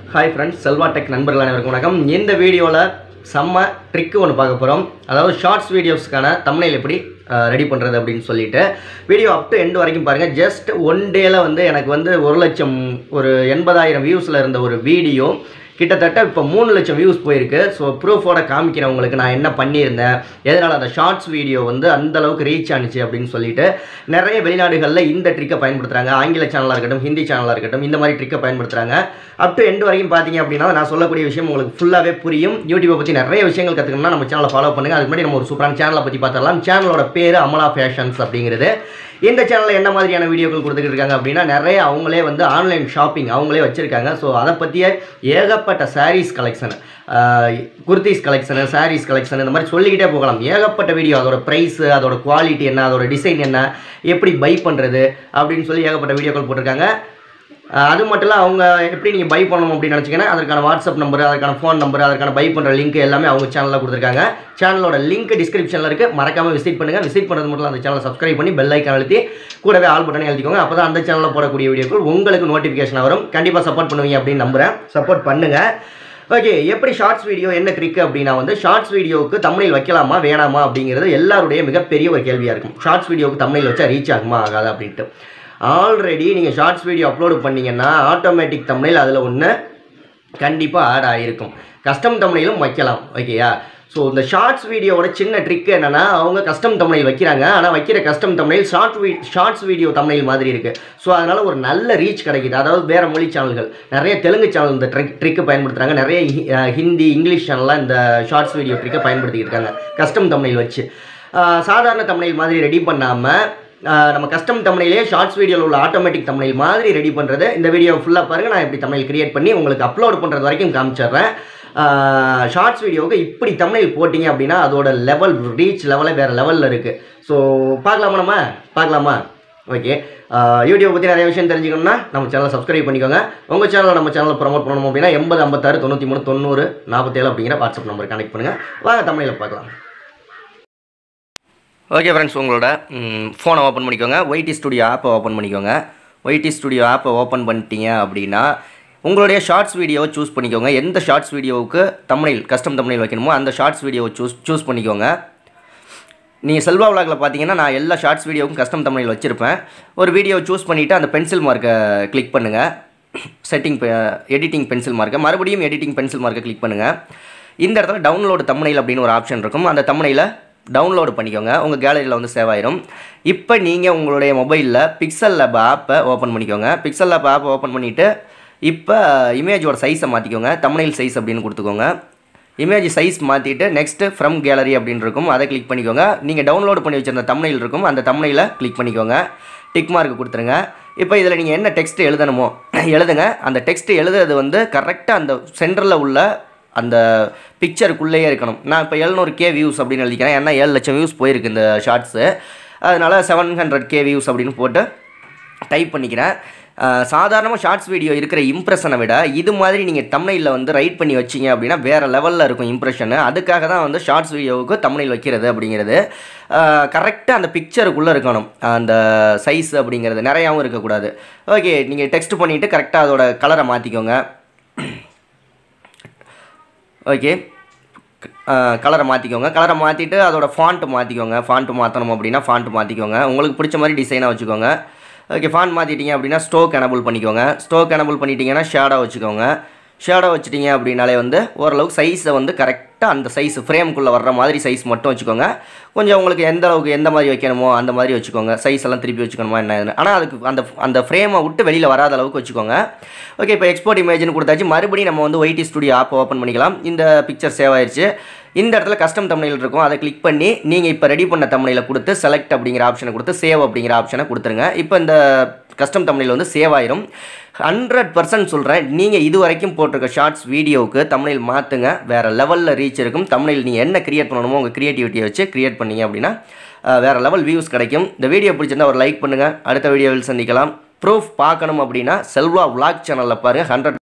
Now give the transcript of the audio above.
Hi friends Selva tech நண்பர்கள் அனைவருக்கும் வணக்கம் இந்த வீடியோவில் செம்ம ட்ரிக்கு ஒன்று பார்க்க போகிறோம் அதாவது ஷார்ட்ஸ் வீடியோஸ்க்கான தமிழில் எப்படி ரெடி பண்ணுறது அப்படின்னு சொல்லிட்டு வீடியோ அப் டு எண்ட் வரைக்கும் பாருங்கள் ஜஸ்ட் ஒன் டேல வந்து எனக்கு வந்து ஒரு லட்சம் ஒரு எண்பதாயிரம் வியூஸில் இருந்த ஒரு வீடியோ கிட்டத்தட்ட இப்போ மூணு லட்சம் வியூஸ் போயிருக்கு ஸோ ப்ரூஃபோட காமிக்கிறேன் உங்களுக்கு நான் என்ன பண்ணியிருந்தேன் எதனால் அந்த ஷார்ட்ஸ் வீடியோ வந்து அந்த அளவுக்கு ரீச் ஆனிச்சு அப்படின்னு சொல்லிட்டு நிறைய வெளிநாடுகளில் இந்த ட்ரிக்கை பயன்படுத்துகிறாங்க ஆங்கில சேனலாக இருக்கட்டும் ஹிந்தி சேனலாக இருக்கட்டும் இந்த மாதிரி ட்ரிக்கை பயன்படுத்துகிறாங்க அப் டு எண்ட் வரைக்கும் பார்த்தீங்க அப்படின்னா நான் சொல்லக்கூடிய விஷயம் உங்களுக்கு ஃபுல்லாகவே புரியும் யூடியூப்பை பற்றி நிறைய விஷயங்கள் கற்றுக்கணும்னா நம்ம சேனலை ஃபாலோ பண்ணுங்கள் அதுக்கு முன்னாடி நம்ம ஒரு சூப்பரான சேனலை பற்றி பார்த்தரலாம் சேனலோட பேர் அமலா ஃபேஷன்ஸ் அப்படிங்கிறது இந்த சேனலில் என்ன மாதிரியான வீடியோக்கள் கொடுத்துக்கிட்டு இருக்காங்க அப்படின்னா நிறைய அவங்களே வந்து ஆன்லைன் ஷாப்பிங் அவங்களே வச்சுருக்காங்க ஸோ அதை பற்றிய ஏகப்பட்ட saris collection kurtis collection saris collection இந்த மாதிரி சொல்லிக்கிட்டே போகலாம் ஏகப்பட்ட வீடியோ அதோட ப்ரைஸு அதோட குவாலிட்டி என்ன அதோட டிசைன் என்ன எப்படி பை பண்ணுறது அப்படின்னு சொல்லி ஏகப்பட்ட வீடியோக்கள் போட்டிருக்காங்க அஹ் அது மட்டும் இல்லை அவங்க எப்படி நீங்கள் பை பண்ணணும் அப்படின்னு நினச்சிங்கன்னா அதற்கான வாட்ஸ்அப் நம்பர் அதற்கான ஃபோன் நம்பர் அதற்கான பை பண்ணுற லிங்க் எல்லாமே அவங்க சேனலில் கொடுத்துருக்காங்க சேனலோட லிங்க் டிஸ்கிரிப்ஷனில் இருக்குது மறக்காமல் விசிட் பண்ணுங்கள் விசிட் பண்ணுறது மட்டும் இல்ல, அந்த சேனலை சப்ஸ்கிரைப் பண்ணி பெல் ஐக்கான் அழுத்தி கூடவே ஆல் பட்டனை எழுதிக்கோங்க அப்போ தான் அந்த சேனலில் போடக்கூடிய வீடியோக்கள் உங்களுக்கு நோட்டிஃபிகேஷன் வரும் கண்டிப்பாக சப்போர்ட் பண்ணுவீங்க அப்படின்னு நம்புகிறேன் சப்போர்ட் பண்ணுங்கள் ஓகே எப்படி ஷார்ட்ஸ் வீடியோ என்ன ட்ரிக் அப்படின்னா வந்து ஷார்ட்ஸ் வீடியோவுக்கு தமிழில் வைக்கலாமா வேணாமா அப்படிங்கிறது எல்லாருடைய மிகப்பெரிய ஒரு கேள்வியாக இருக்கும் ஷார்ட்ஸ் வீடியோவுக்கு தமிழில் வச்சா ரீச் ஆகுமா ஆகாதா அப்படின்ட்டு ஆல்ரெடி நீங்கள் ஷார்ட்ஸ் வீடியோ அப்லோடு பண்ணீங்கன்னா ஆட்டோமேட்டிக் தமிழில் அதில் ஒன்று கண்டிப்பாக ஆட் ஆகிருக்கும் கஸ்டம் தமிழிலும் வைக்கலாம் ஓகேயா ஸோ இந்த ஷார்ட்ஸ் வீடியோவோட சின்ன ட்ரிக் என்னன்னா அவங்க கஸ்டம் தமிழில் வைக்கிறாங்க ஆனால் வைக்கிற கஸ்டம் தமிழில் ஷார்ட் வீ ஷார்ட்ஸ் வீடியோ தமிழில் மாதிரி இருக்குது ஸோ அதனால் ஒரு நல்ல ரீச் கிடைக்குது அதாவது வேறு மொழி சேனல்கள் நிறைய தெலுங்கு சேனல் இந்த ட்ரிக் ட்ரிக்கை பயன்படுத்துகிறாங்க நிறைய ஹி- அஹ் ஹிந்தி இங்கிலீஷ் சேனல்லாம் இந்த ஷார்ட்ஸ் வீடியோ ட்ரிக்கை பயன்படுத்திக்கிட்டு இருக்காங்க கஸ்டம் தமிழில் வச்சு ஆஹ் சாதாரண தமிழில் மாதிரி ரெடி பண்ணாமல் நம்ம கஸ்டம் தமிழிலே ஷார்ட்ஸ் வீடியோவில் உள்ள ஆட்டோமேட்டிக் தமிழ் மாதிரி ரெடி பண்ணுறது இந்த வீடியோ ஃபுல்லாக பாருங்கள் நான் இப்படி தமிழ் கிரியேட் பண்ணி உங்களுக்கு அப்லோட் பண்ணுறது வரைக்கும் காமிச்சிடுறேன் ஷார்ட்ஸ் வீடியோவுக்கு இப்படி தமிழில் போட்டிங்க அப்படின்னா அதோட லெவல் ரீச் லெவலே வேறு லெவலில் இருக்குது ஸோ பார்க்கலாமா நம்ம பார்க்கலாமா ஓகே யூடியூப் பற்றி நிறைய விஷயம் தெரிஞ்சுக்கணும்னா நம்ம சேனலை சப்ஸ்கிரைப் பண்ணிக்கோங்க உங்கள் சேனலை நம்ம சேனலை ப்ரோமோட் பண்ணணும் அப்படின்னா எண்பது ஐம்பத்தாறு தொண்ணூற்றி மூணு தொண்ணூறு நாற்பத்தேழு அப்படிங்கிற வாட்ஸ்அப் நம்பர் கனெக்ட் பண்ணுங்கள் வாங்க தமிழில் பார்க்கலாம் ஓகே ஃப்ரெண்ட்ஸ் உங்களோட ஃபோனை ஓப்பன் பண்ணிக்கோங்க ஒய்டி ஸ்டுடியோ ஆப்பை ஓப்பன் பண்ணிக்கோங்க ஒய்டி ஸ்டுடியோ ஆப்பை ஓப்பன் பண்ணிட்டீங்க அப்படின்னா உங்களுடைய ஷார்ட்ஸ் வீடியோவை சூஸ் பண்ணிக்கோங்க எந்த ஷார்ட்ஸ் வீடியோவுக்கு தமிழில் கஸ்டம் தமிழில் வைக்கணுமோ அந்த ஷார்ட்ஸ் வீடியோவை சூஸ் சூஸ் பண்ணிக்கோங்க நீங்கள் செல்வா விலாகில் பார்த்தீங்கன்னா நான் எல்லா ஷார்ட்ஸ் வீடியோவுக்கும் கஸ்டம் தமிழில் வச்சுருப்பேன் ஒரு வீடியோ சூஸ் பண்ணிவிட்டு அந்த பென்சில் மார்க்கை கிளிக் பண்ணுங்கள் செட்டிங் எடிட்டிங் பென்சில் மார்க்கை மறுபடியும் எடிட்டிங் பென்சில் மார்க்கை கிளிக் பண்ணுங்கள் இந்த இடத்துல டவுன்லோடு தமிழில் அப்படின்னு ஒரு ஆப்ஷன் இருக்கும் அந்த தமிழில் டவுன்லோடு பண்ணிக்கோங்க உங்கள் கேலரியில் வந்து சேவ் ஆயிரும் இப்போ நீங்கள் உங்களுடைய மொபைலில் பிக்சல் லேப் ஆப்பை ஓப்பன் பண்ணிக்கோங்க பிக்சல் லேப் ஆப்பை ஓப்பன் பண்ணிவிட்டு இப்போ இமேஜோட சைஸை மாற்றிக்கோங்க தமிழில் சைஸ் அப்படின்னு கொடுத்துக்கோங்க இமேஜ் சைஸ் மாற்றிட்டு நெக்ஸ்ட்டு ஃப்ரம் கேலரி அப்படின்னு இருக்கும் அதை கிளிக் பண்ணிக்கோங்க நீங்கள் டவுன்லோட் பண்ணி வச்சிருந்த தமிழில் இருக்கும் அந்த தமிழில் கிளிக் பண்ணிக்கோங்க டிக் மார்க் கொடுத்துருங்க இப்போ இதில் நீங்கள் என்ன டெக்ஸ்ட் எழுதணுமோ எழுதுங்க அந்த டெக்ஸ்ட் எழுதுறது வந்து கரெக்டாக அந்த சென்டரில் உள்ள அந்த பிக்சருக்குள்ளேயே இருக்கணும் நான் இப்போ எழுநூறு கே வியூஸ் அப்படின்னு எழுதிக்கிறேன் ஏன்னா ஏழு லட்சம் வியூஸ் போயிருக்கு இந்த ஷார்ட்ஸு அதனால் செவன் ஹண்ட்ரட் கே வியூஸ் அப்படின்னு போட்டு டைப் பண்ணிக்கிறேன் சாதாரணமாக ஷார்ட்ஸ் வீடியோ இருக்கிற இம்ப்ரெஷனை விட இது மாதிரி நீங்கள் தமிழில் வந்து ரைட் பண்ணி வச்சீங்க அப்படின்னா வேறு லெவலில் இருக்கும் இம்ப்ரெஷனு அதுக்காக தான் வந்து ஷார்ட்ஸ் வீடியோவுக்கு தமிழில் வைக்கிறது அப்படிங்கிறது கரெக்டாக அந்த பிக்சருக்குள்ளே இருக்கணும் அந்த சைஸ் அப்படிங்கிறது நிறையாவும் இருக்கக்கூடாது ஓகே நீங்கள் டெக்ஸ்ட் பண்ணிவிட்டு கரெக்டாக அதோட கலரை மாற்றிக்கோங்க ஓகே கலரை மாற்றிக்கோங்க கலரை மாற்றிட்டு அதோட ஃபாண்ட்டு மாற்றிக்கோங்க ஃபாண்ட்டு மாற்றணும் அப்படின்னா ஃபாண்ட்டு மாற்றிக்கோங்க உங்களுக்கு பிடிச்ச மாதிரி டிசைனாக வச்சுக்கோங்க ஓகே ஃபாண்ட் மாற்றிட்டீங்க அப்படின்னா ஸ்டோக் எனபிள் பண்ணிக்கோங்க ஸ்டோக் எனபிள் பண்ணிட்டீங்கன்னா ஷேடாக வச்சுக்கோங்க ஷேடாக வச்சுட்டீங்க அப்படின்னாலே வந்து ஓரளவுக்கு சைஸை வந்து கரெக்டாக அந்த சைஸ் ஃப்ரேம்குள்ளே வர்ற மாதிரி சைஸ் மட்டும் வச்சுக்கோங்க கொஞ்சம் உங்களுக்கு எந்த அளவுக்கு எந்த மாதிரி வைக்கணுமோ அந்த மாதிரி வச்சுக்கோங்க சைஸ் எல்லாம் திருப்பி வச்சுக்கணுமா என்ன ஏதுன்னு. ஆனால் அதுக்கு அந்த அந்த ஃப்ரேமை விட்டு வெளியில் வராத அளவுக்கு வச்சுக்கோங்க ஓகே இப்போ எக்ஸ்போர்ட் இமேஜ்னு கொடுத்தாச்சு மறுபடியும் நம்ம வந்து ஒய்டி ஸ்டுடியோ ஆப் ஓப்பன் பண்ணிக்கலாம் இந்த பிக்சர் சேவ் ஆயிருச்சு இந்த இடத்துல கஸ்டம் தமிழில் இருக்கும் அதை கிளிக் பண்ணி நீங்கள் இப்போ ரெடி பண்ண தமிழில் கொடுத்து செலக்ட் அப்படிங்கிற ஆப்ஷனை கொடுத்து சேவ் அப்படிங்கிற ஆப்ஷனை கொடுத்துருங்க இப்போ இந்த கஸ்டம் தமிழில் வந்து சேவ் ஆயிரும் ஹண்ட்ரட் பர்சன்ட் சொல்கிறேன் நீங்கள் இது வரைக்கும் போட்டிருக்க ஷார்ட்ஸ் வீடியோவுக்கு தமிழில் மாற்றுங்க வேறு லெவலில் ரீச் இருக்கும் தமிழில் நீங்கள் என்ன கிரியேட் பண்ணணுமோ உங்கள் க்ரியேட்டிவிட்டியை வச்சு கிரியேட் பண்ணீங்க அப்படின்னா அஹ், வேறு லெவல் வியூஸ் கிடைக்கும் இந்த வீடியோ பிடிச்சிருந்தா ஒரு லைக் பண்ணுங்கள் அடுத்த வீடியோவில் சந்திக்கலாம் ப்ரூஃப் பார்க்கணும் அப்படின்னா செல்வா vlog சேனலில் பாருங்கள் ஹண்ட்ரட்